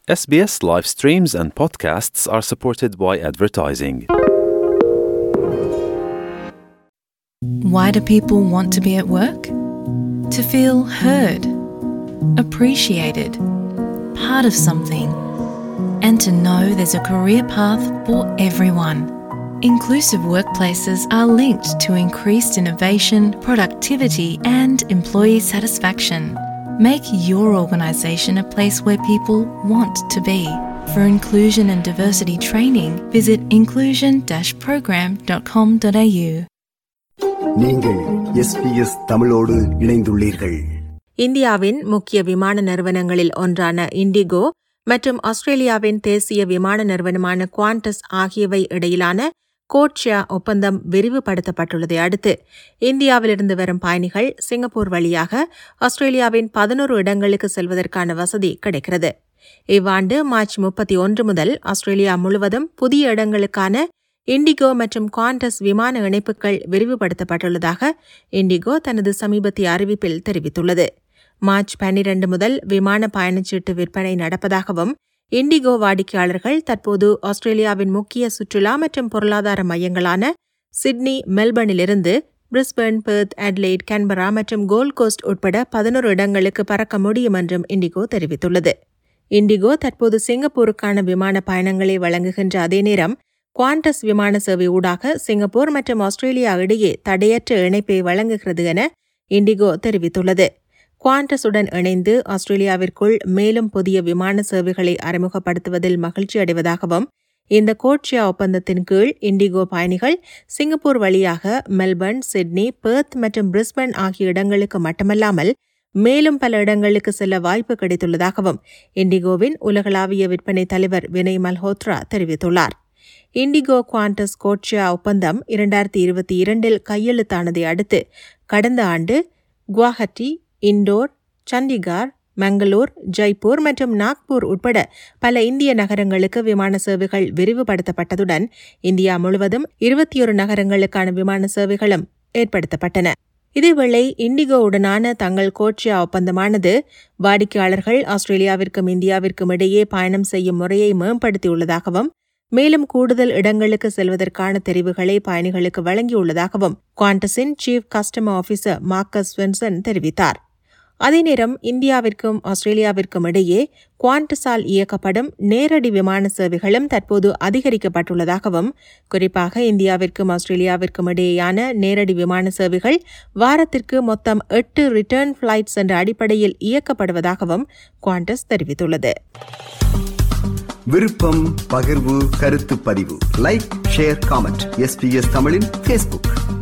SBS live streams and podcasts are supported by advertising. Why do people want to be at work? To feel heard, appreciated, part of something, and to know there's a career path for everyone. Inclusive workplaces are linked to increased innovation, productivity, and employee satisfaction. Make your organisation a place where people want to be. For inclusion and diversity training, visit inclusion-program.com.au. நீங்கள் SBS தமிழோடு இணைந்துள்ளீர்கள் இந்தியாவின் முக்கிய விமான நிறுவனங்களில் ஒன்றான indigo மற்றும் ஆஸ்திரேலியாவின் தேசிய விமான நிறுவனமான குவாண்டஸ் ஆகியவை இடையிலான கோட்ஷியா ஒப்பந்தம் விரிவுபடுத்தப்பட்டுள்ளதை அடுத்து இந்தியாவிலிருந்து வரும் பயணிகள் சிங்கப்பூர் வழியாக ஆஸ்திரேலியாவின் பதினோரு இடங்களுக்கு செல்வதற்கான வசதி கிடைக்கிறது இவ்வாண்டு மார்ச் முப்பத்தி ஒன்று முதல் ஆஸ்திரேலியா முழுவதும் புதிய இடங்களுக்கான இண்டிகோ மற்றும் குவாண்டஸ் விமான இணைப்புகள் விரிவுபடுத்தப்பட்டுள்ளதாக இண்டிகோ தனது சமீபத்திய அறிவிப்பில் தெரிவித்துள்ளது மார்ச் பன்னிரண்டு முதல் விமான பயணச்சீட்டு விற்பனை நடப்பதாகவும் இண்டிகோ வாடிக்கையாளர்கள் தற்போது ஆஸ்திரேலியாவின் முக்கிய சுற்றுலா மற்றும் பொருளாதார மையங்களான சிட்னி மெல்பர்னிலிருந்து பிரிஸ்பர்ன் பெர்த் அட்லைட் கேன்பரா மற்றும் கோல்ட் கோஸ்ட் உட்பட பதினோரு இடங்களுக்கு பறக்க முடியும் என்றும் இண்டிகோ தெரிவித்துள்ளது இண்டிகோ தற்போது சிங்கப்பூருக்கான விமான பயணங்களை வழங்குகின்ற அதே நேரம் குவாண்டஸ் விமான சேவை ஊடாக சிங்கப்பூர் மற்றும் ஆஸ்திரேலியா இடையே தடையற்ற இணைப்பை வழங்குகிறது என இண்டிகோ தெரிவித்துள்ளது குவாண்டஸுடன் இணைந்து ஆஸ்திரேலியாவிற்குள் மேலும் புதிய விமான சேவைகளை அறிமுகப்படுத்துவதில் மகிழ்ச்சி அடைவதாகவும் இந்த கோட்சியா ஒப்பந்தத்தின் கீழ் இண்டிகோ பயணிகள் சிங்கப்பூர் வழியாக மெல்பர்ன் சிட்னி பெர்த் மற்றும் பிரிஸ்பன் ஆகிய இடங்களுக்கு மட்டுமல்லாமல் மேலும் பல இடங்களுக்கு செல்ல வாய்ப்பு கிடைத்துள்ளதாகவும் இண்டிகோவின் உலகளாவிய விற்பனை தலைவர் வினய் மல்ஹோத்ரா தெரிவித்துள்ளார் இண்டிகோ குவாண்டஸ் கோட்சியா ஒப்பந்தம் இரண்டாயிரத்தி இருபத்தி இரண்டில் கையெழுத்தானதை அடுத்து கடந்த ஆண்டு குவாஹட்டி இண்டோர் சண்டிகார் மங்களூர் ஜெய்ப்பூர் மற்றும் நாக்பூர் உட்பட பல இந்திய நகரங்களுக்கு விமான சேவைகள் விரிவுபடுத்தப்பட்டதுடன் இந்தியா முழுவதும் இருபத்தி ஒரு நகரங்களுக்கான விமான சேவைகளும் ஏற்படுத்தப்பட்டன இதேவேளை இண்டிகோவுடனான தங்கள் கோட்சியா ஒப்பந்தமானது வாடிக்கையாளர்கள் ஆஸ்திரேலியாவிற்கும் இந்தியாவிற்கும் இடையே பயணம் செய்யும் முறையை மேம்படுத்தியுள்ளதாகவும் மேலும் கூடுதல் இடங்களுக்கு செல்வதற்கான தெரிவுகளை பயணிகளுக்கு வழங்கியுள்ளதாகவும் குவாண்டஸின் chief customer officer Markus Svensson தெரிவித்தார் அதே நேரம் இந்தியாவிற்கும் ஆஸ்திரேலியாவிற்கும் இடையே குவாண்டஸால் இயக்கப்படும் நேரடி விமான சேவைகளும் தற்போது அதிகரிக்கப்பட்டுள்ளதாகவும் குறிப்பாக இந்தியாவிற்கும் ஆஸ்திரேலியாவிற்கும் இடையேயான நேரடி விமான சேவைகள் வாரத்திற்கு மொத்தம் எட்டு ரிட்டர்ன் ஃபிளைட்ஸ் என்ற அடிப்படையில் இயக்கப்படுவதாகவும் குவாண்டஸ் தெரிவித்துள்ளது விருப்பம் பகிர்வு கருத்து பதிவு லைக் ஷேர் காமெண்ட் எஸ்பிஎஸ் தமிழின் ஃபேஸ்புக்